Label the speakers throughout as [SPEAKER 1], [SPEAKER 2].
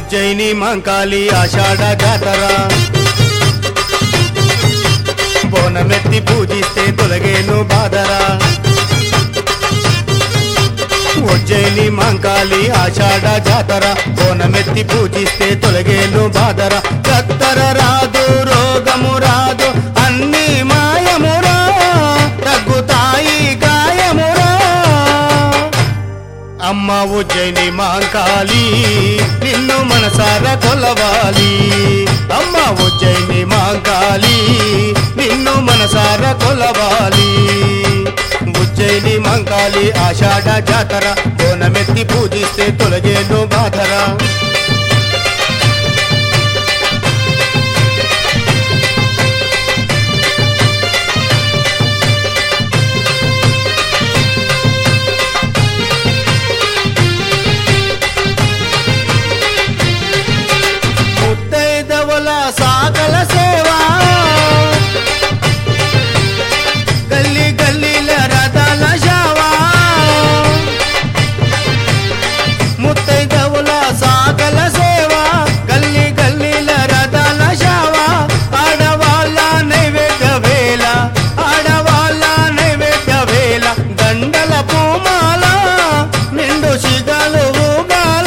[SPEAKER 1] ఉజ్జయిని మంకాళి ఆషాఢ జాతర బోనమెత్తి పూజిస్తే తొలగేను బాదరా ఉజ్జయిని మంకాళి ఆషాఢ జాతర బోనమెత్తి పూజిస్తే తొలగేను బాదర కత్తర రాదు రోగము రాదు అన్ని మాయమురా తగ్గుతాయి గాయమురా అమ్మ ఉజ్జయిని మాంకాళి నిన్ను మనసార కొలవాలి అమ్మ ఉజ్జయిని మాంకాళి నిన్ను మనసార కొలవాలి ఉజ్జయిని మంకాళి ఆషాఢ జాతర బోనమెత్తి పూజిస్తే తొలగేను బాధరా ముత్తైదవల సాగల సేవా గల్లీ గల్లీల రథాల షావా ముత్తైదవల సాగల సేవా గల్లీ గల్లీల రథాల షావా ఆడవాళ్ళ నైవేద్య వేళ ఆడవాళ్ళ నైవేద్య వేళ దండల పూమాల నిండు శిగలు ఊగాల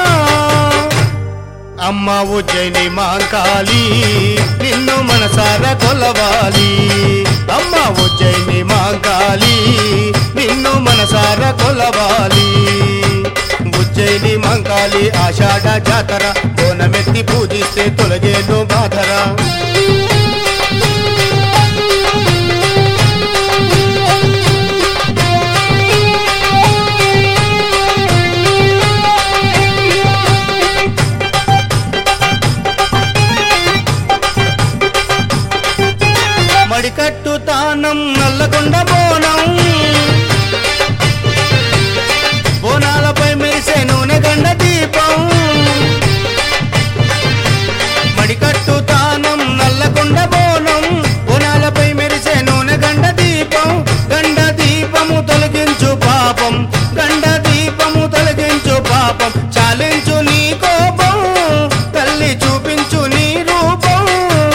[SPEAKER 1] అమ్మ ఉజ్జయిని మాంకాళి నిన్ను మనసార కొలవాలి అమ్మ ఉజ్జయిని మాంకాళి నిన్ను మనసార కొలవాలి ఉజ్జయిని మంకాళి ఆషాఢ జాతర బోనమెత్తి పూజిస్తే తొలగేను బాధరా మడికట్టు తానం నల్లగొండ బోనం బోనాలపై మెరిసే నూనె గండ దీపం మడికట్టు తానం నల్లగొండ బోనం బోనాలపై మెరిసే నూనె గండ దీపం గండ దీపము తొలగించు పాపం గండ దీపము తొలగించు పాపం చాలించు నీ కోపం తల్లి చూపించు నీ రూపం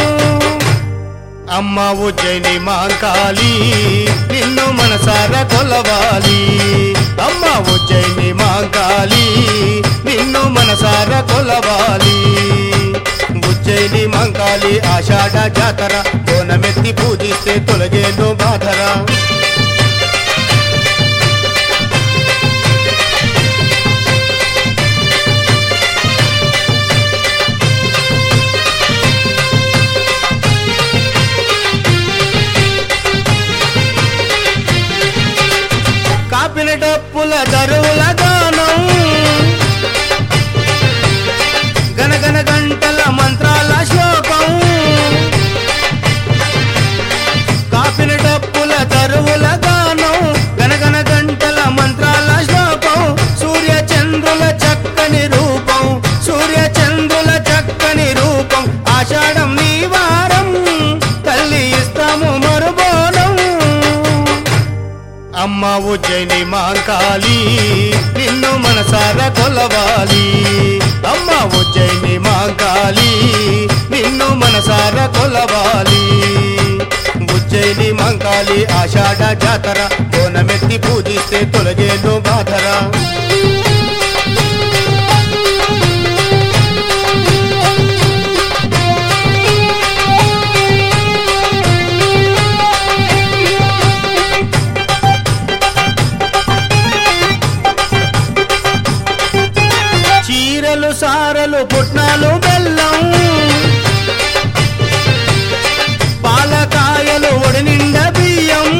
[SPEAKER 1] అమ్మ ఉజ్జయిని మాంకాళి నిన్ను మనసార కొలవాలి అమ్మ ఉజ్జయిని మాంకాళి నిన్ను మనసార కొలవాలి ఉజ్జయిని మంకాళి ఆషాఢ జాతర బోనమెత్తి పూజిస్తే తొలగేను బాధరా కాపిన డప్పుల దరువుల గానం గనగన గంటల మంత్రాల శ్లోకం కాపిన డప్పుల దరువుల గానం గనగన గంటల మంత్రాల శ్లోకం సూర్య చంద్రుల చక్కని రూపం సూర్య చంద్రుల చక్కని రూపం ఆషాఢం నీ వారం తల్లి ఇస్తాము మరుబోనం అమ్మ ఉజ్జయిని మాంకాళి నిన్ను మనసార కొలవాలి అమ్మ ఉజ్జయిని మాంకాళి నిన్ను మనసార కొలవాలి ఉజ్జయిని మంకాళి ఆషాఢ జాతర బోనమెత్తి పూజిస్తే తొలగేను బాధరా చీరలు సారలు పుట్నాలు బెల్లం పాలకాయలు ఒడి నిండా బియ్యం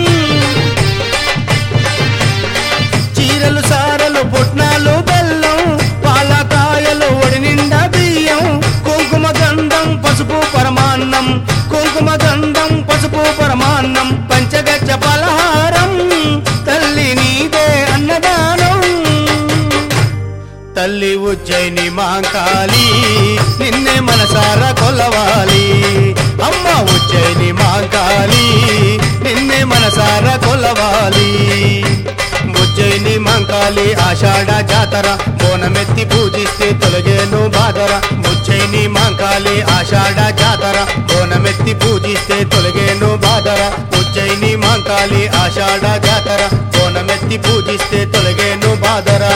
[SPEAKER 1] చీరలు సారలు పుట్నాలు బెల్లం పాలకాయలు ఒడి నిండా బియ్యం కుంకుమ గంధం పసుపు పరమాన్నం కుంకుమ గంధం పసుపు పరమాన్నం పంచగచ్చ పలహారం తల్లి నీదే అన్నదానం తల్లి ఉజ్జయిని మాంకాళి నిన్నే మనసార కొలవాలి అమ్మ ఉజ్జయిని మాంకాళి నిన్నే మనసార కొలవాలి ఉజ్జయిని మంక మాంకాళి ఆషాఢ జాతర బోనమెత్తి పూజిస్తే తొలగేను బాధర ఉజ్జయిని మాంకాళి ఆషాఢ జాతర బోనమెత్తి పూజిస్తే తొలగేను బాధర ఉజ్జయిని మాంకాళి ఆషాఢ జాతర బోనమెత్తి పూజిస్తే తొలగేను బాధర